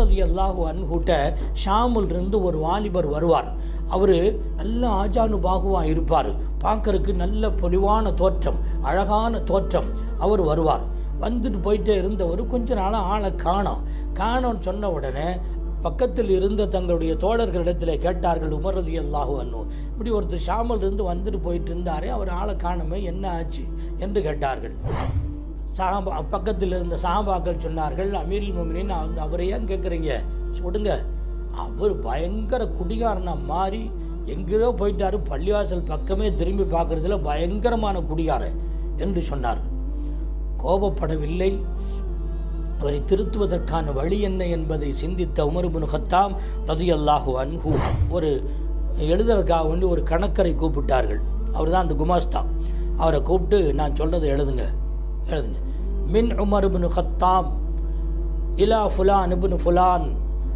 ரதி அல்லாஹு அன்ஹூட்ட ஷாமுல் இருந்து ஒரு வாலிபர் வருவார் அவர் நல்ல ஆஜானு பாகுவாக இருப்பார் பார்க்கறதுக்கு நல்ல பொலிவான தோற்றம் அழகான தோற்றம் அவர் வருவார் வந்துட்டு போயிட்டே இருந்தவர் கொஞ்ச நாளாக ஆளை காணோம் காணோன்னு சொன்ன உடனே பக்கத்தில் இருந்த தங்களுடைய தோழர்களிடத்தில் கேட்டார்கள் உமரதி அல்லாஹு அன்னு இப்படி ஒருத்தர் ஷாமல் இருந்து வந்துட்டு போயிட்டு இருந்தாரே அவர் ஆளை காணுமே என்ன ஆச்சு என்று கேட்டார்கள் சாபா பக்கத்தில் இருந்த சாபாக்கள் சொன்னார்கள் அமீரில் மோமினின் அந்த அவரை ஏன் கேட்குறீங்க சொல்லுங்க அவர் பயங்கர குடிகாரனா மாறி எங்கேயோ போயிட்டாரு பள்ளிவாசல் பக்கமே திரும்பி பார்க்கறதுல பயங்கரமான குடிகாரன் என்று சொன்னார் கோபப்படவில்லை அவரை திருத்துவதற்கான வழி என்ன என்பதை சிந்தித்த உமர்புன் ஹத்தாம் ரதி அல்லாஹு அன்ஹு ஒரு எழுதுறதுக்காக வேண்டி ஒரு கணக்கரை கூப்பிட்டார்கள் அவர் தான் அந்த குமாஸ்தா அவரை கூப்பிட்டு நான் சொல்கிறத எழுதுங்க எழுதுங்க மின் உமர் இப்னு ஹத்தாம் இலா ஃபுலான் இப்னு ஃபுலான்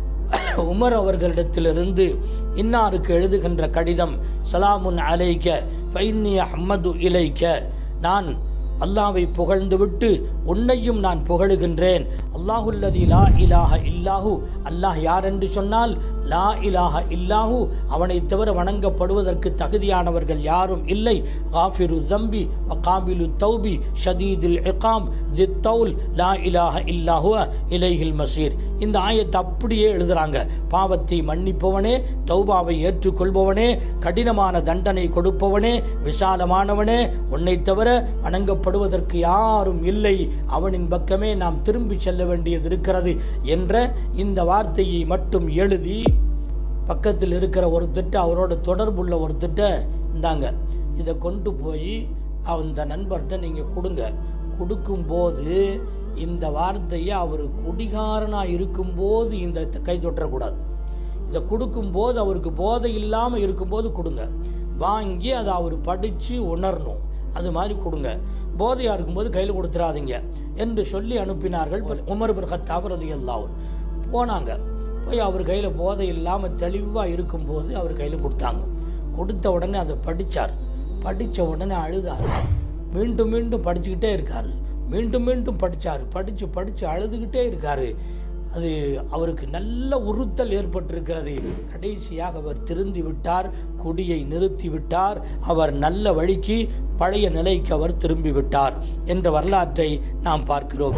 உமர் அவர்களிடத்திலிருந்து இன்னாருக்கு எழுதுகின்ற கடிதம் சலாமுன் அலைக்க ஃபைன்னி அஹ்மது இலைக்க நான் அல்லாவை புகழ்ந்துவிட்டு உன்னையும் நான் புகழுகின்றேன் அல்லாஹுல்லதி லா இலாஹ இல்லாஹு அல்லாஹ் யார் என்று சொன்னால் லா இலாஹ இல்லாஹு அவனை தவிர வணங்கப்படுவதற்கு தகுதியானவர்கள் யாரும் இல்லை காஃபிரு தம்பி வகாபிலு தௌபி ஷதீதில் இகாம் தித்தௌல் லா இலாஹ இல்லாஹுவ இலைஹில் மசீர் இந்த ஆயத்தை அப்படியே எழுதுறாங்க பாவத்தை மன்னிப்பவனே தௌபாவை ஏற்றுக்கொள்பவனே கடினமான தண்டனை கொடுப்பவனே விசாலமானவனே உன்னை தவிர வணங்கப்படுவதற்கு யாரும் இல்லை அவனின் பக்கமே நாம் திரும்பி செல்ல வேண்டியது இருக்கிறது என்ற இந்த வார்த்தையை மட்டும் எழுதி பக்கத்தில் இருக்கிற ஒரு திட்ட அவரோட தொடர்புள்ள ஒரு திட்ட இந்தாங்க இதை கொண்டு போய் அந்த நண்பர்கிட்ட நீங்கள் கொடுங்க கொடுக்கும்போது இந்த வார்த்தையை அவர் குடிகாரனாக இருக்கும்போது இந்த கை தொட்டக்கூடாது இதை கொடுக்கும்போது அவருக்கு போதை இல்லாமல் இருக்கும்போது கொடுங்க வாங்கி அதை அவர் படித்து உணரணும் அது மாதிரி கொடுங்க போதையாக இருக்கும்போது கையில் கொடுத்துடாதீங்க என்று சொல்லி அனுப்பினார்கள் உமர் பின் ஹத்தாப் ரலியல்லாஹு போனாங்க போய் அவர் கையில் போதை இல்லாமல் தெளிவாக இருக்கும்போது அவர் கையில் கொடுத்தாங்க கொடுத்த உடனே அதை படித்தார் படித்த உடனே அழுதார் மீண்டும் மீண்டும் படிச்சுக்கிட்டே இருக்கார் மீண்டும் மீண்டும் படித்தார் படித்து படித்து அழுதுகிட்டே இருக்கார் அது அவருக்கு நல்ல உறுத்தல் ஏற்பட்டிருக்கிறது கடைசியாக அவர் திருந்தி விட்டார் குடியை நிறுத்தி விட்டார் அவர் நல்ல வழிக்கு பழைய நிலைக்கு அவர் திரும்பி விட்டார் என்ற வரலாற்றை நாம் பார்க்கிறோம்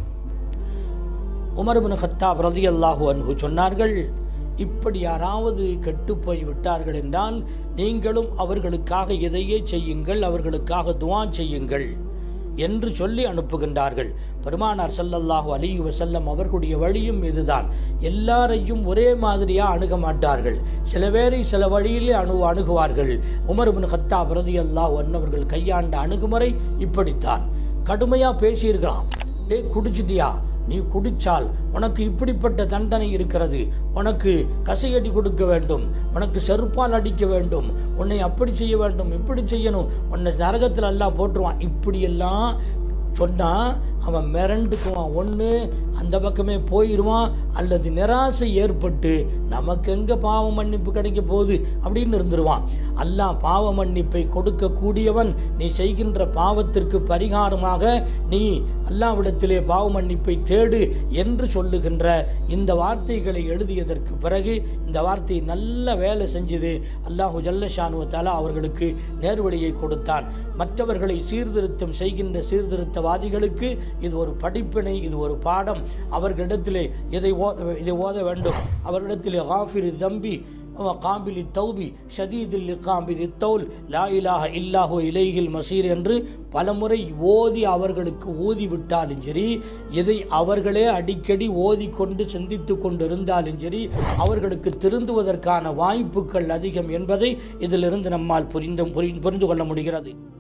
உமர்பின் ஹத்தாப் ரதி அல்லாஹு அன்ஹு சொன்னார்கள் இப்படி யாராவது கெட்டு போய் விட்டார்கள் என்றால் நீங்களும் அவர்களுக்காக இதையே செய்யுங்கள் அவர்களுக்காக துவா செய்யுங்கள் என்று சொல்லி அனுப்புகின்றார்கள் பெருமானார் ஸல்லல்லாஹு அலைஹி வஸல்லம் அவர்களுடைய வழியும் இதுதான் எல்லாரையும் ஒரே மாதிரியாக அணுக மாட்டார்கள் சில பேரை சில வழியிலே அணு அணுகுவார்கள் உமர் பின் ஹத்தாப் ரலியல்லாஹு அன்னவர்கள் கையாண்ட அணுகுமுறை இப்படித்தான் கடுமையாக பேசியிருக்கலாம் டேய் குடிச்சிட்டியா நீ குடிச்சால் உனக்கு இப்படிப்பட்ட தண்டனை இருக்கிறது உனக்கு கசையடி கொடுக்க வேண்டும் உனக்கு செருப்பால் அடிக்க வேண்டும் உன்னை அப்படி செய்ய வேண்டும் இப்படி செய்யணும் உன்னை நரகத்தில் எல்லாம் போட்டுருவான் இப்படியெல்லாம் சொன்னால் அவன் மிரண்டுக்குவான் ஒன்று அந்த பக்கமே போயிடுவான் அல்லது நிராசை ஏற்பட்டு நமக்கு எங்கே பாவ மன்னிப்பு கிடைக்க போகுது அப்படின்னு இருந்துருவான் அல்லாஹ் பாவ மன்னிப்பை கொடுக்கக்கூடியவன் நீ செய்கின்ற பாவத்திற்கு பரிகாரமாக நீ அல்லாவிடத்திலே பாவ மன்னிப்பை தேடு என்று சொல்லுகின்ற இந்த வார்த்தைகளை எழுதியதற்கு பிறகு இந்த வார்த்தை நல்ல வேலை செஞ்சது அல்லாஹு ஜல்லஷானுவத்தாலா அவர்களுக்கு நேர்வழியை கொடுத்தான் மற்றவர்களை சீர்திருத்தம் செய்கின்ற சீர்திருத்தவாதிகளுக்கு இது ஒரு படிப்பினை இது ஒரு பாடம் அவர்களிடத்திலே இதை ஓத இதை ஓத வேண்டும் அவர்களிடத்திலே காஃபிர் தம்பி காபிலி தௌபி ஷதீதில் காம்பிதி தௌல் லா இலாஹ இல்லாஹு இலைகில் மசீர் என்று பலமுறை ஓதி அவர்களுக்கு ஊதி விட்டாலும் சரி இதை அவர்களே அடிக்கடி ஓதிக்கொண்டு சிந்தித்து கொண்டிருந்தாலும் சரி அவர்களுக்கு திருந்துவதற்கான வாய்ப்புகள் அதிகம் என்பதை இதிலிருந்து நம்மால் புரிந்து புரிந்து கொள்ள முடிகிறது